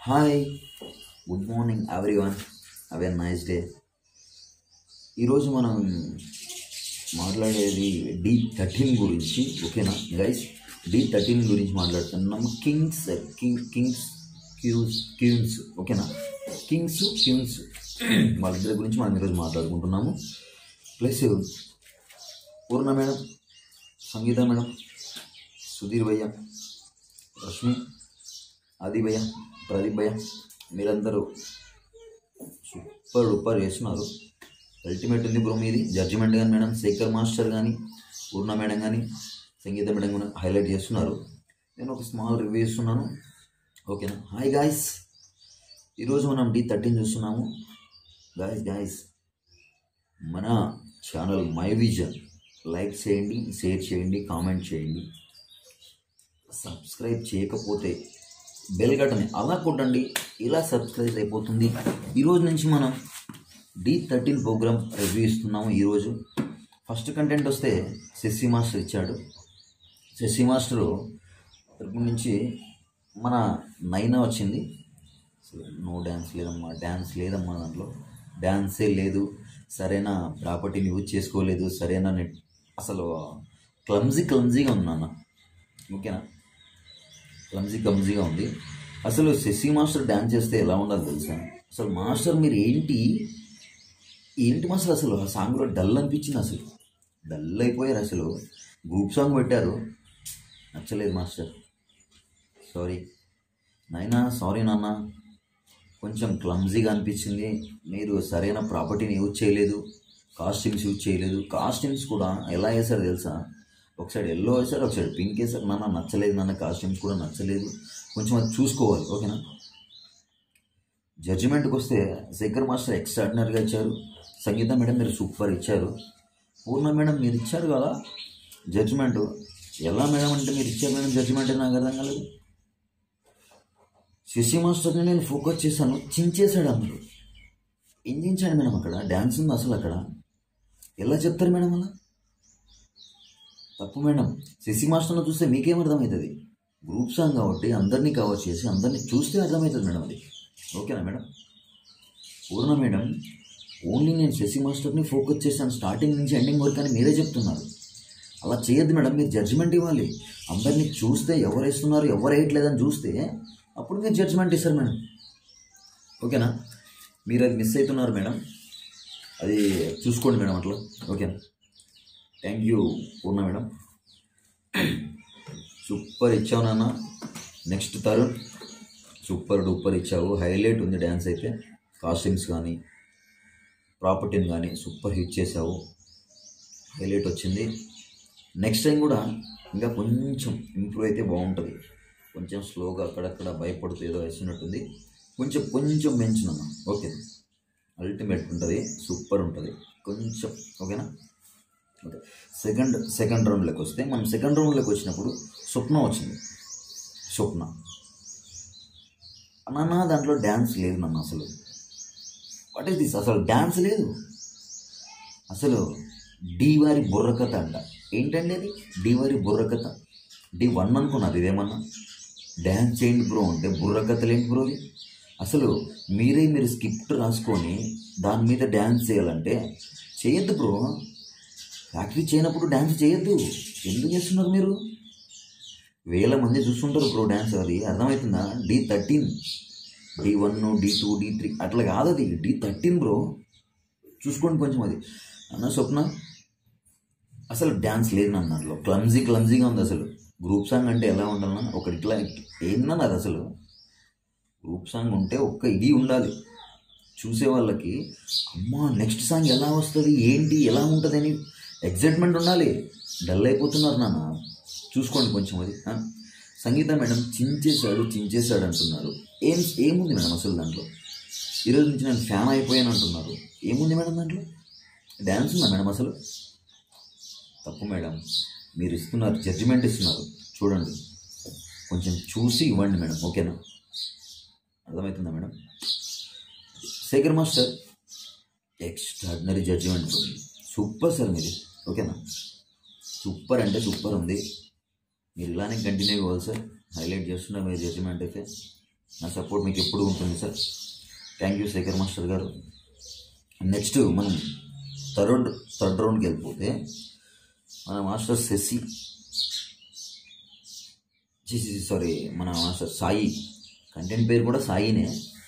Hi good morning everyone have a nice day ఈరోజు మనం మాట్లాడేది డి థర్టీన్ గురించి ఓకేనా గైస్ డి థర్టీన్ గురించి మాట్లాడుతున్నాం kings king kings queens queens ఓకేనా కింగ్స్ క్యూన్స్ వాళ్ళిద్దరి గురించి మనం ఈరోజు మాట్లాడుకుంటున్నాము plus Purna madam Sangeetha madam Sudheer భయ్య రష్మి ఆది భయ్య ప్రదీప్ భయ్య మీరందరూ సూపర్ డూపర్ చేస్తున్నారు అల్టిమేట్ ఉంది బ్రో మీది జడ్జిమెంట్ కానీ మేడం శేఖర్ మాస్టర్ కానీ పూర్ణ మేడం కానీ సంగీత మేడం కూడా హైలైట్ చేస్తున్నారు నేను ఒక స్మాల్ రివ్యూ ఇస్తున్నాను ఓకేనా హాయ్ గాయస్ ఈరోజు మనం డి థర్టీన్ చూస్తున్నాము గాయస్ గాయస్ మన ఛానల్ మై విజన్ లైక్ చేయండి షేర్ చేయండి కామెంట్ చేయండి సబ్స్క్రైబ్ చేయకపోతే బెల్ బటన్ అలా కొట్టండి ఇలా సబ్స్క్రైబ్ అయిపోతుంది ఈరోజు నుంచి మనం డి థర్టీన్ ప్రోగ్రామ్ రివ్యూ ఇస్తున్నాము ఈరోజు ఫస్ట్ కంటెంట్ వస్తే శశి మాస్టర్ ఇచ్చాడు శశి మాస్టరు తరపు నుంచి మన నైనా వచ్చింది అసలు నో డ్యాన్స్ లేదమ్మా డ్యాన్స్ లేదమ్మా దాంట్లో డ్యాన్సే లేదు సరైన ప్రాపర్టీని యూజ్ చేసుకోలేదు సరైన నెట్ అసలు క్లమ్జీ క్లమ్జీగా ఉంది నాన్న ఓకేనా క్లమ్జీ క్లమ్జీగా ఉంది అసలు శశి మాస్టర్ డ్యాన్స్ చేస్తే ఎలా ఉండాలి తెలుసా అసలు మాస్టర్ మీరు ఏంటి ఏంటి మాస్టర్ అసలు ఆ సాంగ్లో డల్ అనిపించింది అసలు డల్ అయిపోయారు అసలు గ్రూప్ సాంగ్ పెట్టారు నచ్చలేదు మాస్టర్ సారీ నైనా సారీ నాన్న కొంచెం క్లమ్జీగా అనిపించింది మీరు సరైన ప్రాపర్టీని యూజ్ చేయలేదు కాస్ట్యూమ్స్ యూజ్ చేయలేదు కాస్ట్యూమ్స్ కూడా ఎలా వేసారు తెలుసా ఒక సైడ్ ఎల్లో వేసారు ఒక సైడ్ పింక్ వేసారు నాన్న నచ్చలేదు నాన్న కాస్ట్యూమ్స్ కూడా నచ్చలేదు కొంచెం అది చూసుకోవాలి ఓకేనా జడ్జిమెంట్కి వస్తే శేఖర్ మాస్టర్ ఎక్స్ట్రాడినరీగా ఇచ్చారు సంగీత మేడం మీరు సూపర్ ఇచ్చారు పూర్ణ మేడం మీరు ఇచ్చారు కదా జడ్జిమెంట్ ఎలా మేడం అంటే మీరు ఇచ్చారు మేడం జడ్జిమెంట్ నాకు అర్థం కాలేదు శశి మాస్టర్ని నేను ఫోకస్ చేశాను చించేశాడు అందులో ఏం చించాడు మేడం అక్కడ డ్యాన్స్ ఉంది అసలు అక్కడ ఎలా చెప్తారు మేడం అలా తప్పు మేడం శశి మాస్టర్ను చూస్తే మీకేం అర్థమవుతుంది గ్రూప్ సాంగ్ కాబట్టి అందరినీ కవర్ చేసి అందరినీ చూస్తే అర్థమవుతుంది మేడం అది ఓకేనా మేడం పూర్ణ మేడం ఓన్లీ నేను శశి మాస్టర్ని ఫోకస్ చేశాను స్టార్టింగ్ నుంచి ఎండింగ్ వరకు అని మీరే చెప్తున్నారు అలా చేయొద్దు మేడం మీరు జడ్జిమెంట్ ఇవ్వాలి అందరినీ చూస్తే ఎవరు వేస్తున్నారు ఎవరు వేయట్లేదని చూస్తే అప్పుడు మీరు జడ్జిమెంట్ ఇస్తారు మేడం ఓకేనా మీరు అది మిస్ అవుతున్నారు మేడం అది చూసుకోండి మేడం అట్లా ఓకేనా thank you Purna madam super ఇచ్చావు నాన్న నెక్స్ట్ తరుణ్ సూపర్ డూపర్ ఇచ్చావు హైలైట్ ఉంది డ్యాన్స్ అయితే కాస్ట్యూమ్స్ కానీ ప్రాపర్టీని కానీ సూపర్ హిట్ చేసావు హైలైట్ వచ్చింది నెక్స్ట్ టైం కూడా ఇంకా కొంచెం ఇంప్రూవ్ అయితే బాగుంటుంది కొంచెం స్లోగా అక్కడక్కడ భయపడుతూ ఏదో వేసినట్టుంది కొంచెం కొంచెం పెంచినమ్మా ఓకే అల్టిమేట్ ఉంటుంది సూపర్ ఉంటుంది కొంచెం ఓకేనా ఓకే సెకండ్ సెకండ్ రౌండ్లోకి వస్తే మనం సెకండ్ రౌండ్లోకి వచ్చినప్పుడు స్వప్న వచ్చింది స్వప్న నాన్న దాంట్లో డ్యాన్స్ లేదు నన్ను అసలు వాట్ ఈస్ దిస్ అసలు డ్యాన్స్ లేదు అసలు డి వారి బుర్రకథ అంట ఏంటండి అది డి వారి బుర్రకథ డి వన్ అనుకున్నారు ఇదేమన్నా డ్యాన్స్ చేయండి బ్రో అంటే బుర్రకథలు ఏంటి బ్రో ఇది అసలు మీరే మీరు స్క్రిప్ట్ రాసుకొని దాని మీద డ్యాన్స్ చేయాలంటే చేయొద్దు బ్రో ప్రాక్టీస్ చేయనప్పుడు డ్యాన్స్ చేయొద్దు ఎందుకు చేస్తున్నారు మీరు వేల మంది చూస్తుంటారు బ్రో డ్యాన్స్ అది అర్థమవుతుందా D thirteen D one D two D three అట్లా కాదు అది డి థర్టీన్ బ్రో చూసుకోండి కొంచెం అది అన్న స్వప్న అసలు డ్యాన్స్ లేదు నన్ను దాంట్లో క్లమ్జీ క్లమ్జీగా ఉంది అసలు గ్రూప్ సాంగ్ అంటే ఎలా ఉండాలన్నా ఒకటి ఇట్లా ఏందన్న అది అసలు గ్రూప్ సాంగ్ ఉంటే ఒక్క ఇది ఉండాలి చూసే వాళ్ళకి అమ్మా నెక్స్ట్ సాంగ్ ఎలా వస్తుంది ఏంటి ఎలా ఉంటుంది అని ఎగ్జైట్మెంట్ ఉండాలి డల్ అయిపోతున్నారు నాన్న చూసుకోండి కొంచెం అది ఆ? సంగీత మేడం చించేశాడు చించేశాడు అంటున్నారు ఏం ఏముంది మేడం అసలు దాంట్లో ఈరోజు నుంచి నేను ఫ్యాన్ అయిపోయాను అంటున్నారు ఏముంది మేడం దాంట్లో డ్యాన్స్ ఉందా మేడం అసలు తప్పు మేడం మీరు ఇస్తున్నారు జడ్జిమెంట్ ఇస్తున్నారు చూడండి కొంచెం చూసి ఇవ్వండి మేడం ఓకేనా అర్థమవుతుందా madam Shekhar master extraordinary judgement super sir మీది ఓకేనా సూపర్ అంటే సూపర్ ఉంది మీరు ఇలానే కంటిన్యూ కావాలి సార్ హైలైట్ చేస్తున్నారు మీరు జడ్జిమెంట్ అయితే నా సపోర్ట్ మీకు ఎప్పుడు ఉంటుంది sir thank you Shekhar master గారు నెక్స్ట్ మనం థర్డ్ థర్డ్ రౌండ్కి వెళ్ళిపోతే మన మాస్టర్ శశి సారీ మన మాస్టర్ సాయి కంటెంట్ పేరు కూడా సాయినే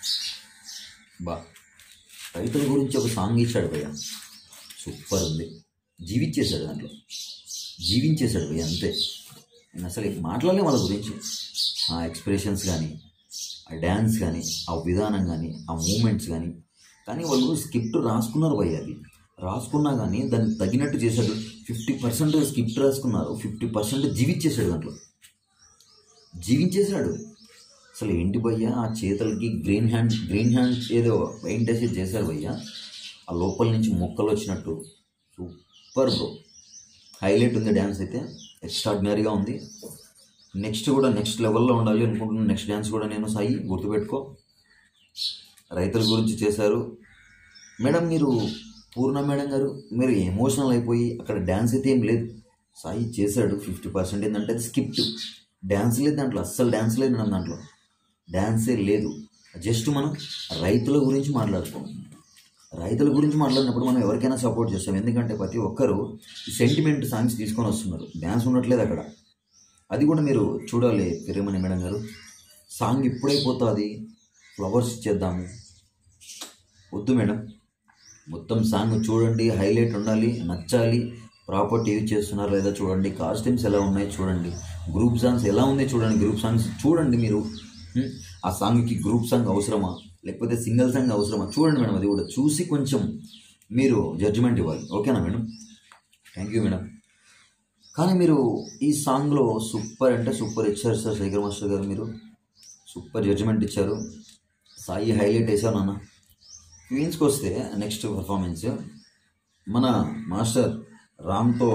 బా రైతుల గురించి ఒక సాంగ్ ఇచ్చాడు భయ్య సూపర్ ఉంది జీవించేశాడు దాంట్లో జీవించేశాడు భయ్య అంతే నేను అసలు మాట్లాడలే వాళ్ళ గురించి ఆ ఎక్స్ప్రెషన్స్ కానీ ఆ డ్యాన్స్ కానీ ఆ విధానం కానీ ఆ మూమెంట్స్ కానీ కానీ వాళ్ళు స్క్రిప్ట్ రాసుకున్నారు భయ్య అది రాసుకున్నా కానీ దానికి తగినట్టు చేశాడు ఫిఫ్టీ పర్సెంట్ స్క్రిప్ట్ రాసుకున్నారు ఫిఫ్టీ పర్సెంట్ జీవించేశాడు దాంట్లో జీవించేశాడు అసలు ఏంటి భయ్య ఆ చేతులకి గ్రీన్ హ్యాండ్ గ్రీన్ హ్యాండ్ ఏదో పెయింట్ వేసి చేశారు భయ్య ఆ లోపల నుంచి మొక్కలు వచ్చినట్టు సూపర్ బ్రో హైలైట్ ఉంది డ్యాన్స్ అయితే ఎక్స్ట్రాడినరీగా ఉంది నెక్స్ట్ కూడా నెక్స్ట్ లెవెల్లో ఉండాలి అనుకుంటున్నాను నెక్స్ట్ డ్యాన్స్ కూడా నేను సాయి గుర్తుపెట్టుకో రైతుల గురించి చేశారు మేడం మీరు పూర్ణ మేడం గారు మీరు ఎమోషనల్ అయిపోయి అక్కడ డ్యాన్స్ అయితే ఏం లేదు సాయి చేశాడు ఫిఫ్టీ పర్సెంట్ ఏంటంటే అది స్కిప్ట్ డ్యాన్స్ లేదు దాంట్లో అస్సలు డ్యాన్స్ లేదు మేడం దాంట్లో డ్యాన్సే లేదు జస్ట్ మనం రైతుల గురించి మాట్లాడుకోం రైతుల గురించి మాట్లాడినప్పుడు మనం ఎవరికైనా సపోర్ట్ చేస్తాం ఎందుకంటే ప్రతి ఒక్కరు సెంటిమెంట్ సాంగ్స్ తీసుకొని వస్తున్నారు డ్యాన్స్ ఉండట్లేదు అక్కడ అది కూడా మీరు చూడాలి పిరేమణి మేడం గారు సాంగ్ ఇప్పుడైపోతుంది ఫ్లవర్స్ ఇచ్చేద్దాము వద్దు మేడం మొత్తం సాంగ్ చూడండి హైలైట్ ఉండాలి నచ్చాలి ప్రాపర్ టీవీ చేస్తున్నారు లేదా చూడండి కాస్ట్యూమ్స్ ఎలా ఉన్నాయి చూడండి గ్రూప్ సాంగ్స్ ఎలా ఉంది చూడండి గ్రూప్ సాంగ్స్ చూడండి మీరు హ్మ్? ఆ సాంగ్కి గ్రూప్ సాంగ్ అవసరమా లేకపోతే సింగిల్ సాంగ్ అవసరమా చూడండి మేడం అది కూడా చూసి కొంచెం మీరు జడ్జిమెంట్ ఇవ్వాలి ఓకేనా మేడం థ్యాంక్ యూ మేడం కానీ మీరు ఈ సాంగ్లో సూపర్ అంటే సూపర్ ఇచ్చారు సార్ శేఖర్ మాస్టర్ గారు మీరు సూపర్ జడ్జిమెంట్ ఇచ్చారు సాయి హైలైట్ వేసావు నాన్న క్వీన్స్కి వస్తే నెక్స్ట్ పర్ఫార్మెన్స్ మన మాస్టర్ రామ్తో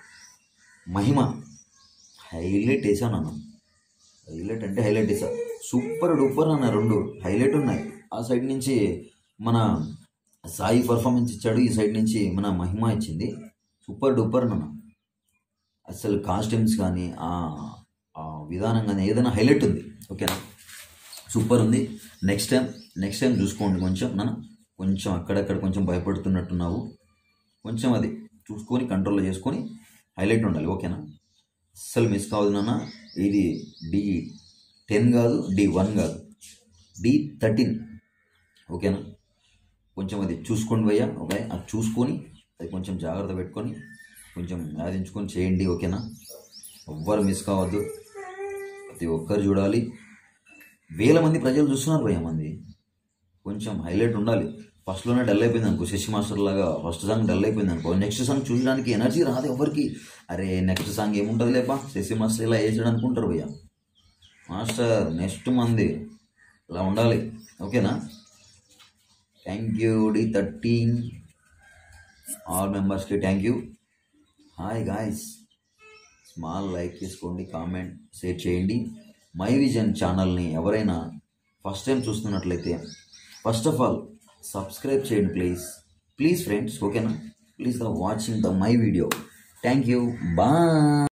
మహిమ హైలైట్ వేసాను అన్న హైలైట్ అంటే హైలైట్ వేసా సూపర్ డూపర్ అన్న రెండు హైలైట్ ఉన్నాయి ఆ సైడ్ నుంచి మన సాయి పర్ఫార్మెన్స్ ఇచ్చాడు ఈ సైడ్ నుంచి మన మహిమ ఇచ్చింది సూపర్ డూపర్ అన్న అసలు కాస్ట్యూమ్స్ కానీ ఆ ఆ విధానం కానీ ఏదైనా హైలైట్ ఉంది ఓకేనా సూపర్ ఉంది నెక్స్ట్ టైం నెక్స్ట్ టైం చూసుకోండి కొంచెం నా కొంచెం అక్కడక్కడ కొంచెం భయపడుతున్నట్టున్నావు కొంచెం అది చూసుకొని కంట్రోల్లో చేసుకొని హైలైట్ ఉండాలి ఓకేనా అస్సలు మిస్ కావద్దు నాన్న ఇది డి టెన్ కాదు డి వన్ కాదు డి థర్టీన్ ఓకేనా కొంచెం అది చూసుకోండి భయ్యా ఓకే అది చూసుకొని అది కొంచెం జాగ్రత్త పెట్టుకొని కొంచెం యాదించుకొని చేయండి ఓకేనా ఎవ్వరు మిస్ కావద్దు ప్రతి ఒక్కరు చూడాలి వేల మంది ప్రజలు చూస్తున్నారు భయ్య మంది కొంచెం హైలైట్ ఉండాలి ఫస్ట్లోనే డల్ అయిపోయింది అనుకో శశి మాస్టర్ లాగా ఫస్ట్ సాంగ్ డల్ అయిపోయింది అనుకో నెక్స్ట్ సాంగ్ చూడడానికి ఎనర్జీ రాదు ఎవరికి అరే నెక్స్ట్ సాంగ్ ఏముంటుంది లేపా శశి మాస్టర్ ఇలా వేసాడు అనుకుంటారు భయ్య మాస్టర్ నెక్స్ట్ మంది ఇలా ఉండాలి ఓకేనా thank you D thirteen all మెంబర్స్కి thank you hi guys small like చేసుకోండి కామెంట్ షేర్ చేయండి మై విజన్ ఛానల్ని ఎవరైనా ఫస్ట్ టైం చూస్తున్నట్లయితే ఫస్ట్ ఆఫ్ ఆల్ సబ్స్క్రైబ్ చేయండి ప్లీజ్ ప్లీజ్ ఫ్రెండ్స్ ఓకేనా please the watching the my video thank you బా